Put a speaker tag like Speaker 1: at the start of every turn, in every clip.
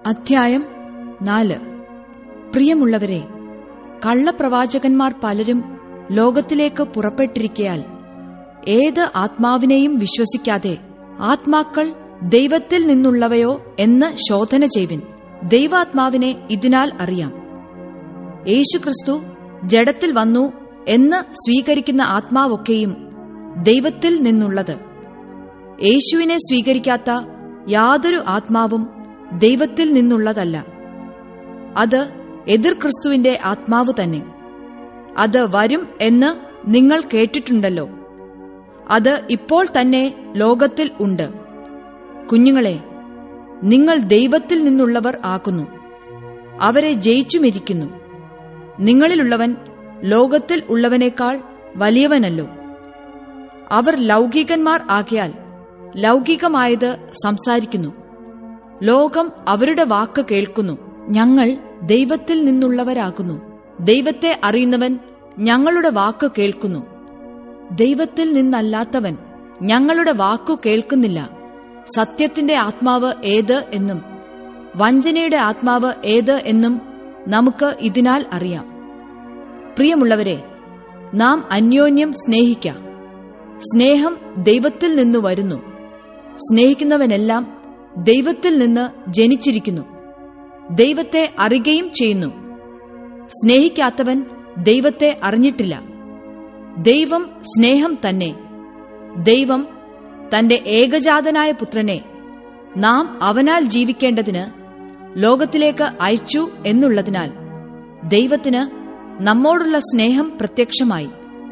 Speaker 1: അധ്യായം നാല് പ്രിയമുള്ളവരെ കള്ളപ്രവാചകന്മാർ പലരും ലോകത്തിലേക്ക് പുറപ്പെട്ടിരിക്കയാൽ ഏത് ആത്മാവിനെയും വിശ്വസിക്കാതെ ആത്മാക്കൾ ദൈവത്തിൽ നിന്നുള്ളവയോ എന്ന് ശോധന ചെയ്വിൻ ദൈവാത്മാവിനെ ഇതിനാൽ അറിയാം യേശുക്രിസ്തു ജഡത്തിൽ വന്നു എന്ന് സ്വീകരിക്കുന്ന ആത്മാവൊക്കെയും ദൈവത്തിൽ നിന്നുള്ളത് യേശുവിനെ സ്വീകരിക്കാത്ത യാതൊരു ആത്മാവും ദൈവത്തിൽ നിന്നുള്ളതല്ല അത് എതിർ ക്രിസ്തുവിന്റെ ആത്മാവ് തന്നെ അത് വരും എന്ന് നിങ്ങൾ കേട്ടിട്ടുണ്ടല്ലോ അത് ഇപ്പോൾ തന്നെ ലോകത്തിൽ ഉണ്ട് കുഞ്ഞുങ്ങളെ നിങ്ങൾ ദൈവത്തിൽ നിന്നുള്ളവർ ആക്കുന്നു അവരെ ജയിച്ചുമിരിക്കുന്നു നിങ്ങളിലുള്ളവൻ ലോകത്തിൽ ഉള്ളവനേക്കാൾ വലിയവനല്ലോ അവർ ലൗകികന്മാർ ആകയാൽ ലൗകികമായത് സംസാരിക്കുന്നു ലോകം അവരുടെ വാക്ക് കേൾക്കുന്നു ഞങ്ങൾ ദൈവത്തിൽ നിന്നുള്ളവരാകുന്നു ദൈവത്തെ അറിയുന്നവൻ ഞങ്ങളുടെ വാക്ക് കേൾക്കുന്നു ദൈവത്തിൽ നിന്നല്ലാത്തവൻ ഞങ്ങളുടെ വാക്കു കേൾക്കുന്നില്ല സത്യത്തിന്റെ ആത്മാവ് ഏത് എന്നും വഞ്ചനയുടെ ആത്മാവ് ഏത് എന്നും നമുക്ക് ഇതിനാൽ അറിയാം പ്രിയമുള്ളവരെ നാം അന്യോന്യം സ്നേഹിക്കാം സ്നേഹം ദൈവത്തിൽ നിന്നു വരുന്നു സ്നേഹിക്കുന്നവനെല്ലാം ദൈവത്തിൽ നിന്ന് ജനിച്ചിരിക്കുന്നു ദൈവത്തെ അറിയുകയും ചെയ്യുന്നു സ്നേഹിക്കാത്തവൻ ദൈവത്തെ അറിഞ്ഞിട്ടില്ല ദൈവം സ്നേഹം തന്നെ ദൈവം തന്റെ ഏകജാതനായ പുത്രനെ നാം അവനാൽ ജീവിക്കേണ്ടതിന് ലോകത്തിലേക്ക് അയച്ചു എന്നുള്ളതിനാൽ ദൈവത്തിന് നമ്മോടുള്ള സ്നേഹം പ്രത്യക്ഷമായി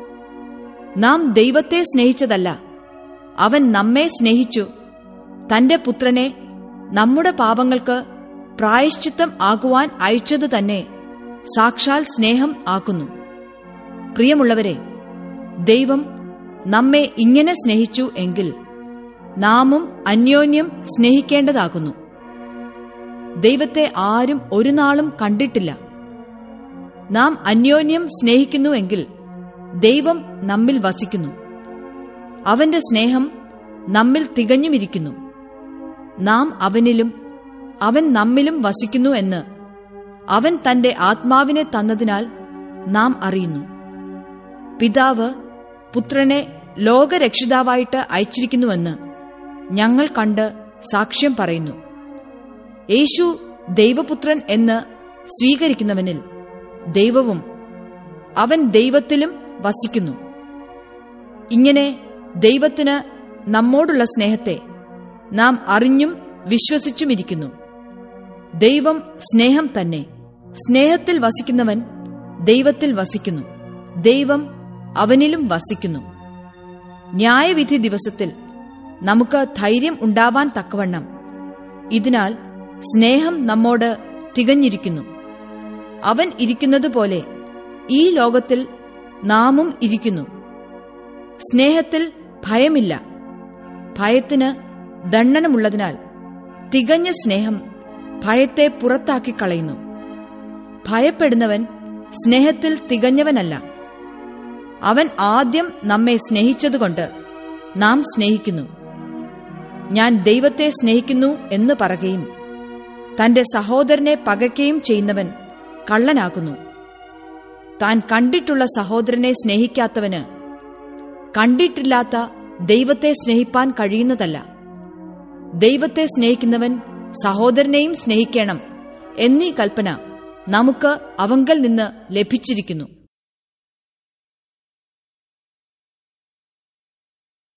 Speaker 1: നാം ദൈവത്തെ സ്നേഹിച്ചതല്ല അവൻ നമ്മെ സ്നേഹിച്ചു തന്റെ പുത്രനെ നമ്മുടെ പാപങ്ങൾക്ക് പ്രായശ്ചിത്തം ആകുവാൻ അയച്ചത് തന്നെ സാക്ഷാൽ സ്നേഹം ആക്കുന്നു പ്രിയമുള്ളവരെ ദൈവം നമ്മെ ഇങ്ങനെ സ്നേഹിച്ചു എങ്കിൽ നാമും അന്യോന്യം സ്നേഹിക്കേണ്ടതാകുന്നു ദൈവത്തെ ആരും ഒരു നാളും കണ്ടിട്ടില്ല നാം അന്യോന്യം സ്നേഹിക്കുന്നുവെങ്കിൽ ദൈവം നമ്മിൽ വസിക്കുന്നു അവന്റെ സ്നേഹം നമ്മിൽ തികഞ്ഞുമിരിക്കുന്നു നാം അവനിലും അവൻ നമ്മിലും വസിക്കുന്നു എന്ന് അവൻ തന്റെ ആത്മാവിനെ തന്നതിനാൽ നാം അറിയുന്നു പിതാവ് പുത്രനെ ലോകരക്ഷിതാവായിട്ട് അയച്ചിരിക്കുന്നുവെന്ന് ഞങ്ങൾ കണ്ട് സാക്ഷ്യം പറയുന്നു യേശു ദൈവപുത്രൻ എന്ന് സ്വീകരിക്കുന്നവനിൽ ദൈവവും അവൻ ദൈവത്തിലും വസിക്കുന്നു ഇങ്ങനെ ദൈവത്തിന് നമ്മോടുള്ള സ്നേഹത്തെ നാം അറിഞ്ഞും വിശ്വസിച്ചുമിരിക്കുന്നു ദൈവം സ്നേഹം തന്നെ സ്നേഹത്തിൽ വസിക്കുന്നവൻ ദൈവത്തിൽ വസിക്കുന്നു ദൈവം അവനിലും വസിക്കുന്നു ന്യായവിധി ദിവസത്തിൽ നമുക്ക് ധൈര്യം ഉണ്ടാവാൻ തക്കവണ്ണം ഇതിനാൽ സ്നേഹം നമ്മോട് തികഞ്ഞിരിക്കുന്നു അവൻ ഇരിക്കുന്നതുപോലെ ഈ ലോകത്തിൽ നാമും ഇരിക്കുന്നു സ്നേഹത്തിൽ ഭയമില്ല ഭയത്തിന് ദണ്ഡനമുള്ളതിനാൽ തികഞ്ഞ സ്നേഹം ഭയത്തെ പുറത്താക്കി കളയുന്നു ഭയപ്പെടുന്നവൻ സ്നേഹത്തിൽ തികഞ്ഞവനല്ല അവൻ ആദ്യം നമ്മെ സ്നേഹിച്ചതുകൊണ്ട് നാം സ്നേഹിക്കുന്നു ഞാൻ ദൈവത്തെ സ്നേഹിക്കുന്നു എന്ന് പറയുകയും തന്റെ സഹോദരനെ പകയ്ക്കുകയും ചെയ്യുന്നവൻ കള്ളനാകുന്നു താൻ കണ്ടിട്ടുള്ള സഹോദരനെ സ്നേഹിക്കാത്തവന് കണ്ടിട്ടില്ലാത്ത ദൈവത്തെ സ്നേഹിപ്പാൻ കഴിയുന്നതല്ല ദൈവത്തെ സ്നേഹിക്കുന്നവൻ സഹോദരനെയും സ്നേഹിക്കണം എന്നീ കൽപ്പന നമുക്ക് അവങ്കൽ നിന്ന് ലഭിച്ചിരിക്കുന്നു